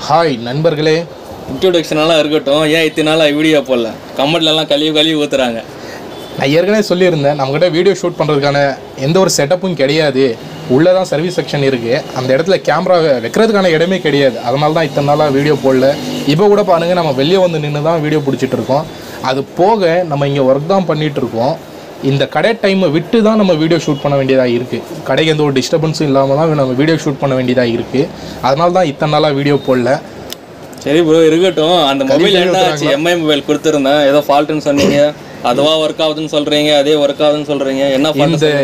Hi நண்பர்களே இன்ட்ரோடக்ஷனெல்லாம் இருக்கட்டும் ஏன் இத்தனை நாளாக வீடியோ போடல கமெண்ட்லலாம் கழுவி கழுவி ஊற்றுறாங்க நான் ஏற்கனவே சொல்லியிருந்தேன் நம்மக்கிட்ட வீடியோ ஷூட் பண்ணுறதுக்கான எந்த ஒரு செட்டப்பும் கிடையாது உள்ளே தான் சர்வீஸ் செக்ஷன் இருக்குது அந்த இடத்துல கேமரா வைக்கிறதுக்கான இடமே கிடையாது அதனால தான் இத்தனை நாளாக வீடியோ போடல இப்போ கூட பாருங்கள் நம்ம வெளியே வந்து நின்று தான் வீடியோ பிடிச்சிட்டு இருக்கோம் அது போக நம்ம இங்கே ஒர்க் தான் பண்ணிட்டு இருக்கோம் இந்த கடை டைமை விட்டு தான் நம்ம வீடியோ ஷூட் பண்ண வேண்டியதாக இருக்குது கடைக்கு எந்த ஒரு டிஸ்டர்பன்ஸும் இல்லாமல் தான் நம்ம வீடியோ ஷூட் பண்ண வேண்டியதாக இருக்குது அதனால தான் இத்தனை நாளாக வீடியோ போடல சரி ப்ரோ இருக்கட்டும் அந்த மொபைல் என்ன ஆச்சு எம்ஐ மொபைல் கொடுத்துருந்தேன் ஏதோ ஃபால்ட்டுன்னு சொன்னீங்க அதுவா ஒர்க் ஆகுதுன்னு சொல்கிறீங்க அதே ஒர்க் ஆகுதுன்னு சொல்கிறீங்க என்ன ஃபால்ட் இந்த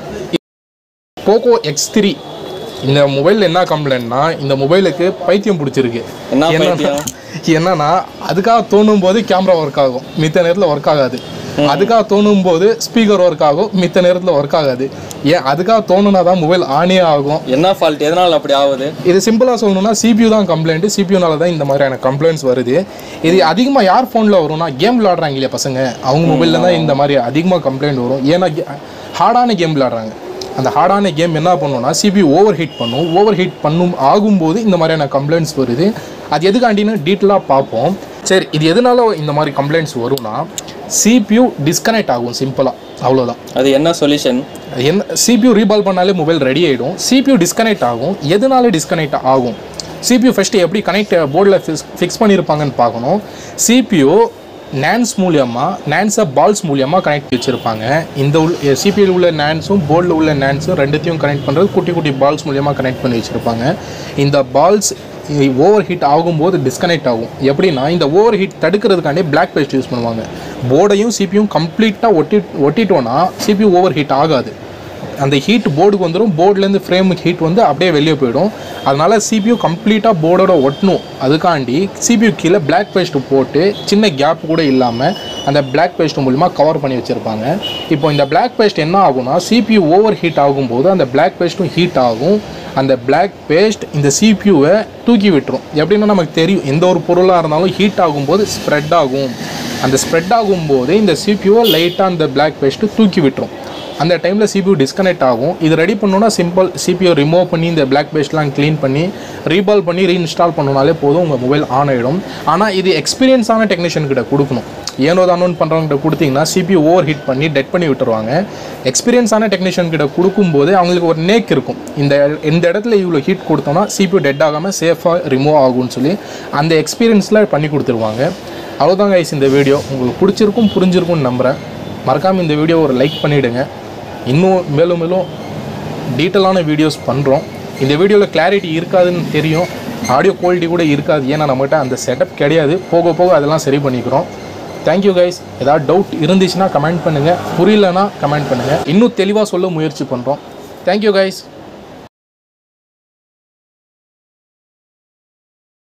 போக்கோ எக்ஸ் த்ரீ இந்த மொபைலில் என்ன கம்ப்ளைண்ட்னா இந்த மொபைலுக்கு பைத்தியம் பிடிச்சிருக்கு என்ன என்னன்னா பைத்தியம்? என்னன்னா அதுக்காக தோணும் போது கேமரா ஒர்க் ஆகும் மித்த நேரத்தில் ஒர்க் ஆகாது அதுக்காக தோணும் போது ஸ்பீக்கர் ஒர்க் ஆகும் மித்த நேரத்தில் ஒர்க் ஆகாது ஏன் அதுக்காக தோணுனா தான் மொபைல் ஆனே ஆகும் என்ன ஃபால்ட் எதனால் அப்படி ஆகுது இது சிம்பிளாக சொல்லணும்னா சிபியூ தான் கம்ப்ளைண்ட் சிபியூனால தான் இந்த மாதிரியான கம்ப்ளைண்ட்ஸ் வருது இது அதிகமாக யார் ஃபோனில் வரும்னா கேம் விளாடுறாங்க இல்லையா பசங்க அவங்க மொபைலில் தான் இந்த மாதிரி அதிகமாக கம்ப்ளைண்ட் வரும் ஏன்னா ஹார்டான கேம் விளாடுறாங்க அந்த ஹார்டான கேம் என்ன பண்ணுன்னா சிபியூ ஓவர் ஹீட் பண்ணும் ஓவர் ஹீட் பண்ணும் ஆகும்போது இந்த மாதிரியான கம்ப்ளைண்ட்ஸ் வருது அது எதுக்காண்டின்னு டீட்டெயிலாக பார்ப்போம் சரி இது எதனால இந்த மாதிரி கம்ப்ளைண்ட்ஸ் வரும்னா சிபியூ டிஸ்கனெக்ட் ஆகும் சிம்பிளாக அவ்வளோதான் அது என்ன சொல்யூஷன் என்ன சிபியூ ரீபால் பண்ணாலே மொபைல் ரெடி ஆகிடும் சிபியூ டிஸ்கனெக்ட் ஆகும் எதனால டிஸ்கனெக்ட் ஆகும் சிபியூ ஃபஸ்ட்டு எப்படி கனெக்ட் போர்டில் ஃபிக்ஸ் ஃபிக்ஸ் பண்ணியிருப்பாங்கன்னு பார்க்கணும் சிபியூ நேன்ஸ் மூலியமாக நேன்ஸை பால்ஸ் மூலியமாக கனெக்ட் வச்சுருப்பாங்க இந்த உள் சிபியூவில் உள்ள நேன்ஸும் போர்டில் உள்ள நேன்ஸும் ரெண்டுத்தையும் கனெக்ட் பண்ணுறது குட்டி குட்டி பால்ஸ் மூலியமாக கனெக்ட் பண்ணி வச்சுருப்பாங்க இந்த பால்ஸ் ஓவர் ஹீட் ஆகும்போது டிஸ்கனெக்ட் ஆகும் எப்படின்னா இந்த ஓவர் ஹீட் தடுக்கிறதுக்காண்டி பிளாக் பேஸ்ட் யூஸ் பண்ணுவாங்க போர்டையும் சிபியும் கம்ப்ளீட்டாக ஒட்டி ஒட்டிட்டோன்னா சிபியூ ஓவர் ஹீட் ஆகாது அந்த ஹீட் போர்டுக்கு வந்துடும் போர்ட்லேருந்து ஃப்ரேம் ஹீட் வந்து அப்படியே வெளியே போயிடும் அதனால சிபியூ கம்ப்ளீட்டாக போர்டோட ஒட்டணும் அதுக்காண்டி சிபியூ கீழே பிளாக் பேஸ்ட் போட்டு சின்ன கேப் கூட இல்லாமல் அந்த பிளாக் பேஸ்ட் மூலிமா கவர் பண்ணி வச்சுருப்பாங்க இப்போ இந்த பிளாக் பேஸ்ட் என்ன ஆகும்னா சிபியூ ஓவர் ஹீட் ஆகும்போது அந்த பிளாக் பேஸ்ட்டும் ஹீட் ஆகும் அந்த பிளாக் பேஸ்ட் இந்த சிபியூவை தூக்கி விட்டுரும் எப்படின்னா நமக்கு தெரியும் எந்த ஒரு பொருளாக இருந்தாலும் ஹீட் ஆகும்போது ஸ்ப்ரெட் ஆகும் அந்த ஸ்ப்ரெட் ஆகும்போது இந்த சிபியூவை லைட்டாக அந்த பிளாக் பேஸ்ட்டு தூக்கி விட்டுரும் அந்த டைமில் சிபியூ டிஸ்கனெக்ட் ஆகும் இது ரெடி பண்ணோன்னா சிம்பிள் சிபியூ ரிமூவ் பண்ணி இந்த பிளாக் பேஸ்ட்லாம் க்ளீன் பண்ணி ரீபால் பண்ணி ரீஇன்ஸ்டால் பண்ணோனாலே போதும் உங்கள் மொபைல் ஆன் ஆகிடும் ஆனால் இது எக்ஸ்பீரியன்ஸான டெக்னீஷியன் கிட்ட கொடுக்கணும் ஏனோ தானோன்னு பண்ணுறவங்ககிட்ட கொடுத்தீங்கன்னா சிபியூ ஓவர் ஹீட் பண்ணி டெட் பண்ணி விட்டுருவாங்க எக்ஸ்பீரியன்ஸான டெக்னீஷியன் கிட்ட கொடுக்கும்போது அவங்களுக்கு ஒரு நேக் இருக்கும் இந்த இந்த இடத்துல இவ்வளோ ஹீட் கொடுத்தோம்னா சிபியூ டெட் ஆகாமல் சேஃபாக ரிமூவ் ஆகும்னு சொல்லி அந்த எக்ஸ்பீரியன்ஸில் பண்ணி கொடுத்துருவாங்க அவ்வளோதான் கைஸ் இந்த வீடியோ உங்களுக்கு பிடிச்சிருக்கும் புரிஞ்சிருக்கும்னு நம்புகிறேன் மறக்காமல் இந்த வீடியோ ஒரு லைக் பண்ணிவிடுங்க இன்னும் மேலும் மேலும் டீட்டெயிலான வீடியோஸ் பண்ணுறோம் இந்த வீடியோவில் கிளாரிட்டி இருக்காதுன்னு தெரியும் ஆடியோ குவாலிட்டி கூட இருக்காது ஏன்னா நம்மகிட்ட அந்த செட்டப் கிடையாது போக போக அதெல்லாம் சரி பண்ணிக்கிறோம் தேங்க்யூ கைஸ் ஏதாவது டவுட் இருந்துச்சுன்னா கமெண்ட் பண்ணுங்கள் புரியலனா கமெண்ட் பண்ணுங்கள் இன்னும் தெளிவாக சொல்ல முயற்சி பண்ணுறோம் தேங்க்யூ கைஸ்